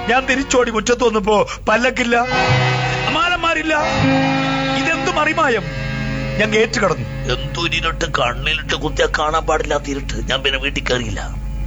ഞാൻ തിരിച്ചോടി മുറ്റത്ത് വന്നപ്പോ പല്ലക്കില്ല അമാലന്മാരില്ല ഇതെന്ത് മറിമായം ഞാൻ ഗേറ്റ് കടന്നു എന്തൊരിട്ട് കണ്ണിലിട്ട് കുത്തിയാ കാണാൻ പാടില്ലാത്ത ഇരുട്ട് ഞാൻ പിന്നെ വീട്ടിൽ കയറിയില്ല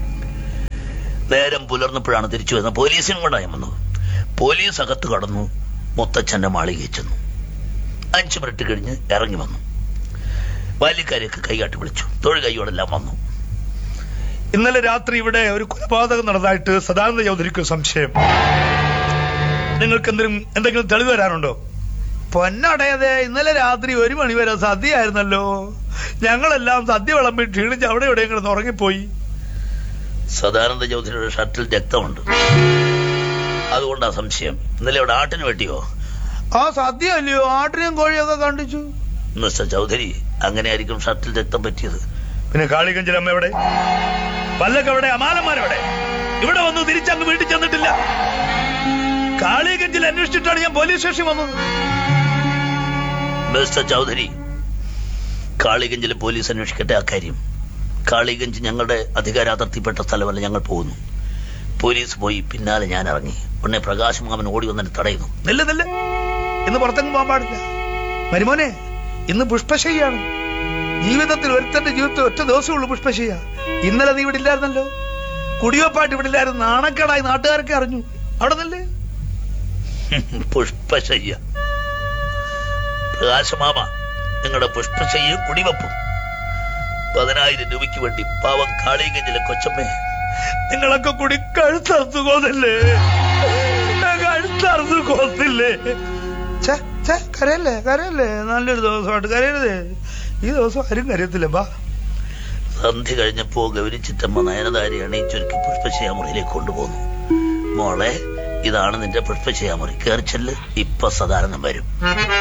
നേരം പുലർന്നപ്പോഴാണ് തിരിച്ചു വരുന്നത് പോലീസിനും കൊണ്ടാ ഞാൻ വന്നത് പോലീസ് അകത്ത് കടന്നു മുത്തച്ഛന്റെ മാളികയിൽ ചെന്നു അഞ്ചു മിനിറ്റ് കഴിഞ്ഞ് ഇറങ്ങി വന്നു ബാല്യക്കാരെയൊക്കെ കൈകാട്ടി വിളിച്ചു തൊഴിൽ കൈയോടെല്ലാം വന്നു ഇന്നലെ രാത്രി ഇവിടെ ഒരു കൊലപാതകം നടന്നതായിട്ട് സദാനന്ദ ചൗധരിക്ക് സംശയം നിങ്ങൾക്ക് എന്തെങ്കിലും എന്തെങ്കിലും തെളിവ് തരാനുണ്ടോ പൊന്നടയതെ ഇന്നലെ രാത്രി ഒരു മണി വരെ സദ്യയായിരുന്നല്ലോ ഞങ്ങളെല്ലാം സദ്യ വിളമ്പി ക്ഷീണിച്ച് അവിടെ എവിടെയും കിടന്ന് ഉറങ്ങിപ്പോയി സദാനന്ദ ചൗധരിയുടെ ഷർട്ടിൽ രക്തമുണ്ട് അതുകൊണ്ടാ സംശയം ഇന്നലെ ഇവിടെ ആട്ടിന് വെട്ടിയോ ആ സദ്യ അല്ലയോ ആട്ടിനെയും കോഴിയൊക്കെ കണ്ടിച്ചു മിസ്റ്റർ ചൗധരി അങ്ങനെയായിരിക്കും ഷർട്ടിൽ രക്തം പറ്റിയത് പിന്നെ കാളികഞ്ചിലമ്മ എവിടെ പല്ലക്ക് എവിടെ അമാലന്മാരെവിടെ ഇവിടെ വന്നു തിരിച്ചങ്ങ് വീട്ടിൽ ചെന്നിട്ടില്ല കാളികഞ്ചിൽ അന്വേഷിച്ചിട്ടാണ് ഞാൻ പോലീസ് സ്റ്റേഷൻ വന്നത് മിസ്റ്റർ ചൗധരി കാളിഗഞ്ചിലെ പോലീസ് അന്വേഷിക്കട്ടെ അക്കാര്യം കാളിഗഞ്ച് ഞങ്ങളുടെ അധികാരാതിർത്തിപ്പെട്ട സ്ഥലമല്ല ഞങ്ങൾ പോകുന്നു പോലീസ് പോയി പിന്നാലെ ഞാൻ ഇറങ്ങി ഉടനെ പ്രകാശ് മാമൻ ഓടി വന്നിട്ട് തടയുന്നു നില്ല നില്ല ഇന്ന് പുറത്തെങ്ങും പോകാൻ പാടില്ല മരുമോനെ ഇന്ന് പുഷ്പശയ്യാണ് ജീവിതത്തിൽ ഒരുത്തന്റെ ജീവിതത്തിൽ ഒറ്റ ദിവസമേ ഉള്ളൂ പുഷ്പശയ്യ ഇന്നലെ നീ ഇവിടെ ഇല്ലായിരുന്നല്ലോ കുടിയോപ്പായിട്ട് ഇവിടെ ഇല്ലായിരുന്നു നാണക്കേടായി നാട്ടുകാരൊക്കെ അറിഞ്ഞു അവിടെ നല്ലേ പുഷ്പശയ്യ പ്രകാശമാമ നിങ്ങളുടെ പുഷ്പശയ്യയും കുടിവെപ്പും പതിനായിരം രൂപയ്ക്ക് വേണ്ടി പാവം കാളിഗഞ്ചിലെ കൊച്ചമ്മയെ നിങ്ങളൊക്കെ കൂടി കഴുത്തറുത്ത് കൊന്നില്ലേ കഴുത്തറുത്ത് കൊന്നില്ലേ ഛെ, ഛെ, കരയല്ലേ കരയല്ലേ നല്ലൊരു ദിവസമായിട്ട് കരയരുതേ ഈ ദിവസം ആരും കരയത്തില്ല ബാ സന്ധ്യ കഴിഞ്ഞപ്പോ ഗൗരിച്ചിറ്റമ്മ നയനതാരി അണിയിച്ചൊരുക്കി പുഷ്പശയാമുറിയിലേക്ക് കൊണ്ടുപോകുന്നു മോളെ ഇതാണ് നിന്റെ പുഷ്പശയാമുറി കയറിച്ചെല്ല് ഇപ്പൊ സദാനന്ദം വരും